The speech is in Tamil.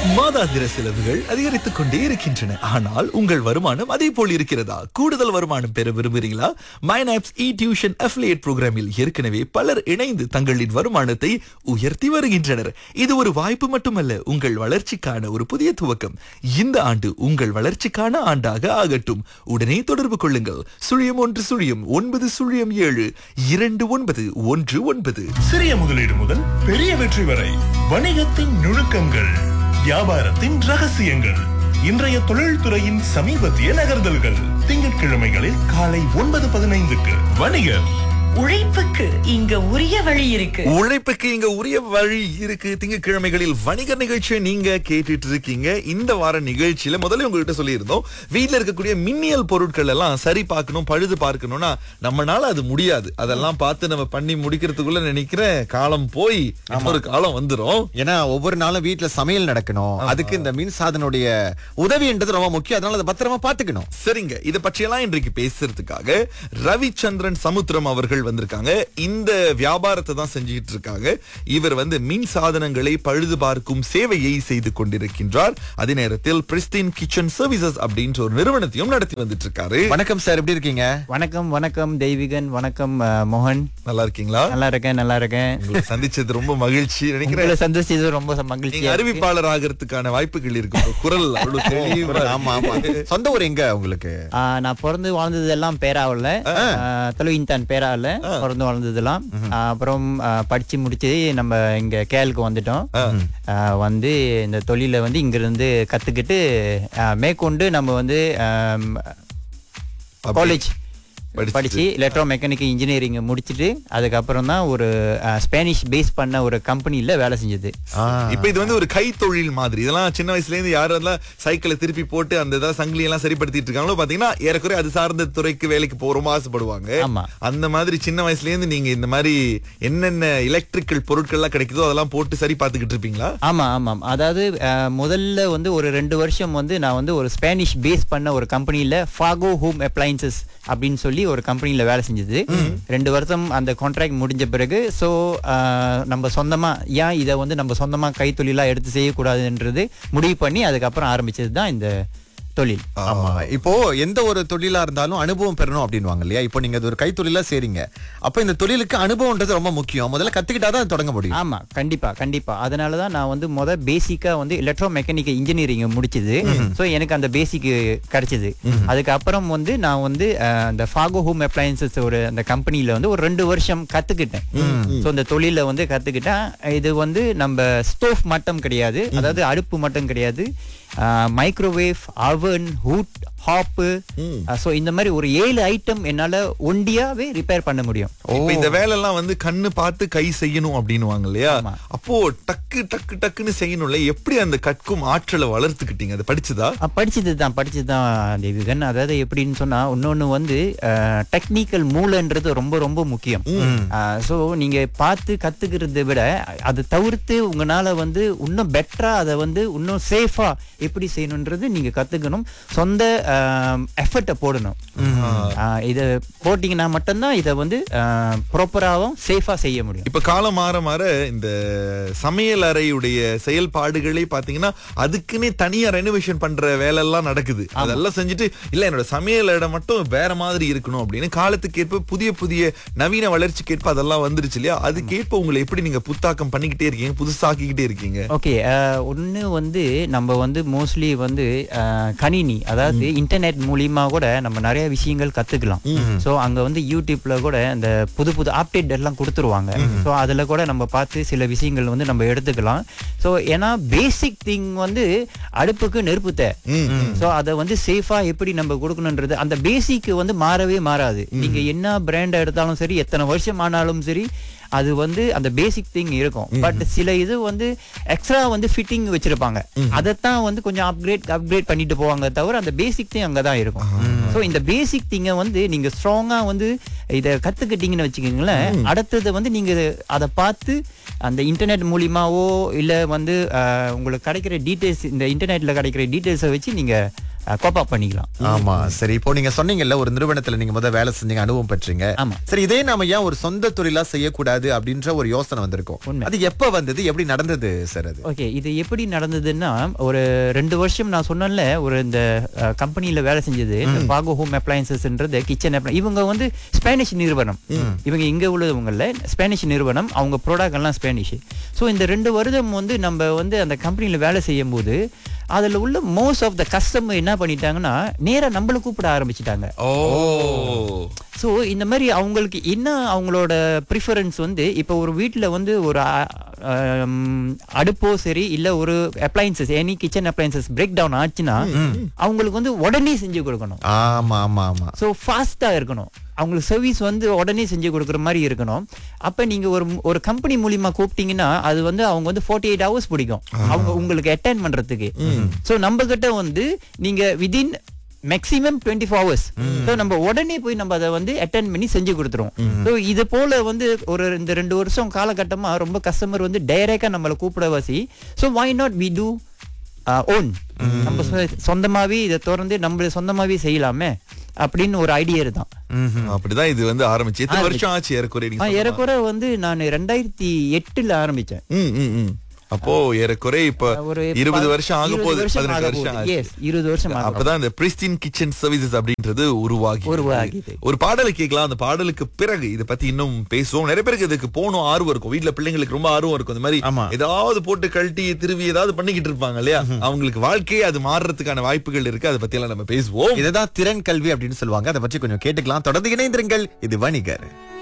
மாதாந்திர செலவுகள் அதிகரித்துக் கொண்டே இருக்கின்றன ஆனால் உங்கள் வருமானம் அதே போல் இருக்கிறதா கூடுதல் வருமானம் பெற விரும்புகிறீங்களா மைனாப்ஸ் இ டியூஷன் அஃபிலியேட் புரோகிராமில் ஏற்கனவே பலர் இணைந்து தங்களின் வருமானத்தை உயர்த்தி வருகின்றனர் இது ஒரு வாய்ப்பு மட்டுமல்ல உங்கள் வளர்ச்சிக்கான ஒரு புதிய துவக்கம் இந்த ஆண்டு உங்கள் வளர்ச்சிக்கான ஆண்டாக ஆகட்டும் உடனே தொடர்பு கொள்ளுங்கள் சுழியம் ஒன்று சுழியம் ஒன்பது சுழியம் ஏழு இரண்டு ஒன்பது ஒன்று ஒன்பது சிறிய முதலீடு முதல் பெரிய வெற்றி வரை வணிகத்தின் நுணுக்கங்கள் வியாபாரத்தின் ரகசியங்கள் இன்றைய தொழில்துறையின் சமீபத்திய நகர்தல்கள் திங்கட்கிழமைகளில் காலை ஒன்பது பதினைந்துக்கு வணிகர் உழைப்புக்கு இங்க உரிய வழி இருக்கு உழைப்புக்கு இங்க உரிய வழி இருக்கு திங்கட்கிழமைகளில் வணிக நிகழ்ச்சியை நீங்க கேட்டுட்டு இருக்கீங்க இந்த வார நிகழ்ச்சியில முதல்ல உங்ககிட்ட சொல்லியிருந்தோம் வீட்ல இருக்கக்கூடிய மின்னியல் பொருட்கள் எல்லாம் சரி பார்க்கணும் பழுது பார்க்கணும்னா நம்மனால அது முடியாது அதெல்லாம் பார்த்து நம்ம பண்ணி முடிக்கிறதுக்குள்ள நினைக்கிறேன் காலம் போய் ஒரு காலம் வந்துரும் ஏன்னா ஒவ்வொரு நாளும் வீட்ல சமையல் நடக்கணும் அதுக்கு இந்த மின் சாதனுடைய உதவின்றது ரொம்ப முக்கியம் அதனால அதை பத்திரமா பாத்துக்கணும் சரிங்க இத பற்றியெல்லாம் இன்றைக்கு பேசுறதுக்காக ரவிச்சந்திரன் சமுத்திரம் அவர்கள் வந்திருக்காங்க இந்த வியாபாரத்தை தான் செஞ்சுட்டு இருக்காங்க இவர் வந்து மின் சாதனங்களை பழுது பார்க்கும் சேவையை செய்து கொண்டிருக்கின்றார் அதே நேரத்தில் பிரிஸ்டின் கிச்சன் சர்வீசஸ் அப்படின்ற ஒரு நிறுவனத்தையும் நடத்தி வந்துட்டு இருக்காரு வணக்கம் சார் எப்படி இருக்கீங்க வணக்கம் வணக்கம் தெய்வீகன் வணக்கம் அஹ், மோகன் நல்லா இருக்கீங்களா நல்லா இருக்கேன் நல்லா இருக்கேன் உங்களை சந்திச்சது ரொம்ப மகிழ்ச்சி நினைக்கிறேன் உங்களை சந்தோஷிச்சது ரொம்ப நீங்க மகிழ்ச்சி அறிவிப்பாளர் ஆகிறதுக்கான வாய்ப்புகள் இருக்கு உங்க குரல் அவ்வளவு தெளிவா ஆமா ஆமா சொந்த ஊர் எங்க உங்களுக்கு நான் பிறந்து வாழ்ந்தது எல்லாம் பேராவில் தொழுவின்தான் பேராவில் பிறந்து வாழ்ந்ததெல்லாம் ஆஹ், அப்புறம் ஆஹ், படிச்சு முடிச்சு நம்ம இங்க கேலுக்கு வந்துட்டோம் ஆஹ், வந்து இந்த தொழிலை வந்து இங்க இருந்து கத்துக்கிட்டு ஆஹ், மேற்கொண்டு நம்ம வந்து காலேஜ் படிச்சுட்டு. படிச்சு எலக்ட்ரோ மெக்கானிக்கல் இன்ஜினியரிங் முடிச்சுட்டு அதுக்கப்புறம் தான் ஒரு ஆஹ், ஸ்பானிஷ் பேஸ் பண்ண ஒரு கம்பெனில வேலை செஞ்சது இப்ப இது வந்து ஒரு கைத்தொழில் மாதிரி இதெல்லாம் சின்ன வயசுல இருந்து யாரெல்லாம் சைக்கிளை திருப்பி போட்டு அந்த இதெல்லாம் சங்கிலி எல்லாம் சரிப்படுத்திட்டு இருக்காங்களோ பாத்தீங்கன்னா ஏறக்குறைய அது சார்ந்த துறைக்கு வேலைக்கு போறோமா ஆசைப்படுவாங்க ஆமா. அந்த மாதிரி சின்ன வயசுல இருந்து நீங்க இந்த மாதிரி என்னென்ன எலக்ட்ரிக்கல் பொருட்கள் எல்லாம் கிடைக்குதோ அதெல்லாம் போட்டு சரி பார்த்துக்கிட்டு இருப்பீங்களா ஆமா ஆமாம் அதாவது அஹ், முதல்ல வந்து ஒரு ரெண்டு வருஷம் வந்து நான் வந்து ஒரு ஸ்பானிஷ் பேஸ் பண்ண ஒரு கம்பெனில ஃபாகோ ஹோம் அப்ளைன்சஸ் அப்படின்னு சொல்லி ஒரு கம்பெனில வேலை செஞ்சது ரெண்டு வருஷம் அந்த கான்ட்ராக்ட் முடிஞ்ச பிறகு ஸோ நம்ம சொந்தமா ஏன் இதை வந்து நம்ம சொந்தமா கைத்தொழிலா எடுத்து செய்யக்கூடாதுன்றது முடிவு பண்ணி அதுக்கப்புறம் ஆரம்பிச்சது தான் இந்த தொழில் ஆமா இப்போ எந்த ஒரு தொழிலா இருந்தாலும் அனுபவம் பெறணும் அப்படின்வாங்க இல்லையா இப்போ நீங்க அது ஒரு கைத்தொழிலா செய்றீங்க அப்ப இந்த தொழிலுக்கு அனுபவம்ன்றது ரொம்ப முக்கியம் முதல்ல கத்துக்கிட்டாதான் தொடங்க முடியும் ஆமா கண்டிப்பா கண்டிப்பா அதனால தான் நான் வந்து முத பேசிக்கா வந்து எலக்ட்ரோ மெக்கானிக்கல் இன்ஜினியரிங் முடிச்சது ஸோ எனக்கு அந்த பேசிக் கிடைச்சது அதுக்கப்புறம் வந்து நான் வந்து அஹ், அந்த ஃபாகோ ஹோம் அப்ளையன்சஸ் ஒரு அந்த கம்பெனில வந்து ஒரு ரெண்டு வருஷம் கத்துக்கிட்டேன் ஸோ இந்த தொழில வந்து கத்துக்கிட்டேன் இது வந்து நம்ம ஸ்டோவ் மட்டும் கிடையாது அதாவது அடுப்பு மட்டும் கிடையாது மைக்ரோவேவ் அவன் ஹூட் ஹாப்பு ஸோ இந்த மாதிரி ஒரு ஏழு ஐட்டம் என்னால ஒண்டியாவே ரிப்பேர் பண்ண முடியும் இப்ப இந்த வேலை எல்லாம் வந்து கண்ணு பார்த்து கை செய்யணும் அப்படின்னுவாங்க இல்லையா ஆமா. அப்போ டக்கு டக்கு டக்குன்னு செய்யணும்ல எப்படி அந்த கற்கும் ஆற்றலை வளர்த்துக்கிட்டீங்க அது படிச்சுதா படிச்சது தான் படிச்சது தான் தேவிகன் அதாவது எப்படின்னு சொன்னா இன்னொன்னு வந்து டெக்னிக்கல் மூளைன்றது ரொம்ப ரொம்ப முக்கியம் ஸோ நீங்க பார்த்து கத்துக்கிறத விட அதை தவிர்த்து உங்களால வந்து இன்னும் பெட்டரா அதை வந்து இன்னும் சேஃபா எப்படி செய்யணுன்றது நீங்க கத்துக்கணும் சொந்த எஃபர்ட்டை போடணும் ஆஹ் இதை போட்டீங்கன்னா மட்டும்தான் இதை வந்து ப்ராப்பராகவும் சேஃபா செய்ய முடியும் இப்ப காலம் மாற மாற இந்த சமையல் அறையுடைய செயல்பாடுகளே பாத்தீங்கன்னா அதுக்குன்னே தனியா ரெனோவேஷன் பண்ற வேலை எல்லாம் நடக்குது அதெல்லாம் செஞ்சுட்டு இல்ல என்னோட சமையல் இடம் மட்டும் வேற மாதிரி இருக்கணும் அப்படின்னு காலத்துக்கு ஏற்ப புதிய புதிய நவீன வளர்ச்சிக்கு ஏற்ப அதெல்லாம் வந்துருச்சு இல்லையா அதுக்கேற்ப உங்களை எப்படி நீங்க புத்தாக்கம் பண்ணிக்கிட்டே இருக்கீங்க புதுசாக்கிக்கிட்டே இருக்கீங்க ஓகே ஒன்று வந்து நம்ம வந்து மோஸ்ட்லி வந்து அஹ், கணினி அதாவது இன்டர்நெட் மூலியமா கூட நம்ம நிறைய விஷயங்கள் கத்துக்கலாம் ஸோ அங்க வந்து யூடியூப்ல கூட இந்த புது புது அப்டேட் எல்லாம் கொடுத்துருவாங்க ஸோ அதுல கூட நம்ம பார்த்து சில விஷயங்கள் வந்து நம்ம எடுத்துக்கலாம் ஸோ ஏன்னா பேசிக் திங் வந்து அடுப்புக்கு நெருப்பு தே ஸோ அதை வந்து சேஃபா எப்படி நம்ம கொடுக்கணுன்றது அந்த பேசிக் வந்து மாறவே மாறாது நீங்க என்ன பிராண்ட் எடுத்தாலும் சரி எத்தனை வருஷம் ஆனாலும் சரி அது வந்து அந்த பேசிக் திங் இருக்கும் பட் சில இது வந்து எக்ஸ்ட்ரா வந்து ஃபிட்டிங் வச்சிருப்பாங்க அதைத்தான் வந்து கொஞ்சம் அப்கிரேட் அப்கிரேட் பண்ணிட்டு போவாங்க தவிர அந்த பேசிக் திங் அங்கதான் இருக்கும் ஸோ இந்த பேசிக் திங்கை வந்து நீங்க ஸ்ட்ராங்கா வந்து இதை கத்துக்கிட்டீங்கன்னு வச்சுக்கோங்களேன் அடுத்தது வந்து நீங்க அதை பார்த்து அந்த இன்டர்நெட் மூலியமாவோ இல்ல வந்து அஹ், உங்களுக்கு கிடைக்கிற டீடைல்ஸ் இந்த இன்டர்நெட்ல கிடைக்கிற டீடைல்ஸை வச்சு நீங்க கோப் அப் பண்ணிக்கலாம் ஆமா சரி இப்போ நீங்க சொன்னீங்கல்ல ஒரு நிறுவனத்துல நீங்க முதல்ல வேலை செஞ்சீங்க அனுபவம் பெற்றீங்க ஆமா. சரி இதே நாம ஏன் ஒரு சொந்த தொழிலா செய்யக்கூடாது அப்படின்ற ஒரு யோசனை வந்திருக்கும் உண்மை. அது எப்ப வந்தது எப்படி நடந்தது சார் அது ஓகே இது எப்படி நடந்ததுன்னா ஒரு ரெண்டு வருஷம் நான் சொன்னேன்ல ஒரு இந்த கம்பெனில வேலை செஞ்சது பாகோ ஹோம் அப்ளையன்சஸ்ன்றது கிச்சன் அப்ளை இவங்க வந்து ஸ்பானிஷ் நிறுவனம் இவங்க இங்க உள்ளவங்கல்ல ஸ்பானிஷ் நிறுவனம் அவங்க ப்ராடக்ட் எல்லாம் ஸ்பானிஷ் ஸோ இந்த ரெண்டு வருடம் வந்து நம்ம வந்து அந்த கம்பெனில வேலை செய்யும் போது அதுல உள்ள மோஸ்ட் ஆஃப் த கஸ்டமர் என்ன பண்ணிட்டாங்கன்னா நேரா நம்மள கூப்பிட ஆரம்பிச்சிட்டாங்க ஓ ஸோ இந்த மாதிரி அவங்களுக்கு என்ன அவங்களோட ப்ரிஃபரன்ஸ் வந்து இப்போ ஒரு வீட்டில் வந்து ஒரு அ- ஆம், அடுப்போ சரி இல்லை ஒரு appliances any kitchen appliances break down ஆச்சுன்னா அவங்களுக்கு வந்து உடனே செஞ்சு கொடுக்கணும் ஆமா ஆமா ஆமா ஸோ ஃபாஸ்ட்டாக இருக்கணும் அவங்களுக்கு சர்வீஸ் வந்து உடனே செஞ்சு கொடுக்குற மாதிரி இருக்கணும் அப்போ நீங்கள் ஒரு ஒரு கம்பெனி மூலியமா கூப்பிட்டீங்கன்னா அது வந்து அவங்க வந்து ஃபார்ட்டி எயிட் ஹவர்ஸ் பிடிக்கும் அவங்க உங்களுக்கு அட்டென்ட் பண்ணுறதுக்கு ஸோ நம்ம கிட்ட வந்து நீங்கள் within maximum twenty four hours so நம்ம உடனே போய் நம்ம அதை வந்து அட்டென்ட் பண்ணி செஞ்சு கொடுத்துருவோம் ஸோ இது போல வந்து ஒரு இந்த ரெண்டு வருஷம் காலகட்டமா ரொம்ப கஸ்டமர் வந்து டைரக்டா நம்மளை கூப்பிட வசி so why not we do own நம்ம சொ- சொந்தமாவே இதை திறந்து நம்ம சொந்தமாவே செய்யலாமே அப்படின்னு ஒரு ஐடியா தான் அப்படிதான் இது வந்து ஆரம்பிச்சு எத்தனை வருஷம் ஆச்சு ஏறக்குறைய நீங்க ஆ, சொன்ன ஏறக்குறை வந்து நான் ரெண்டாயிரத்தி எட்டுல ஆரம்பிச்சேன் ம், ம், ம். அப்போ ஏறக்குறைய இப்ப ஒரு இருபது ப- வருஷம் ஆக இருபது போகுது வருஷம் பதினெட்டு ஆக வருஷம் போகுது. ஆச்சு. Yes, இருபது வருஷம் ஆக அப்பதான் இந்த பிரிஸ்டின் கிச்சன் சர்வீசஸ் அப்படின்றது உருவாகி உருவாகிது. ஒரு பாடலை கேட்கலாம் அந்த பாடலுக்கு பிறகு இத பத்தி இன்னும் பேசுவோம் நிறைய பேருக்கு இதுக்கு போகணும் ஆர்வம் இருக்கும் வீட்ல பிள்ளைங்களுக்கு ரொம்ப ஆர்வம் இருக்கும் இந்த மாதிரி ஆமா. ஏதாவது போட்டு கழட்டி திருவி ஏதாவது பண்ணிக்கிட்டு இருப்பாங்க இல்லையா அவங்களுக்கு வாழ்க்கையே அது மாறுறதுக்கான வாய்ப்புகள் இருக்கு அதை பத்தி எல்லாம் நம்ம பேசுவோம் இதுதான் திறன் கல்வி அப்படின்னு சொல்லுவாங்க அதை பற்றி கொஞ்சம் கேட்டுக்கலாம் தொடர்ந்து இணைந்திருங்கள் இது வணிகர்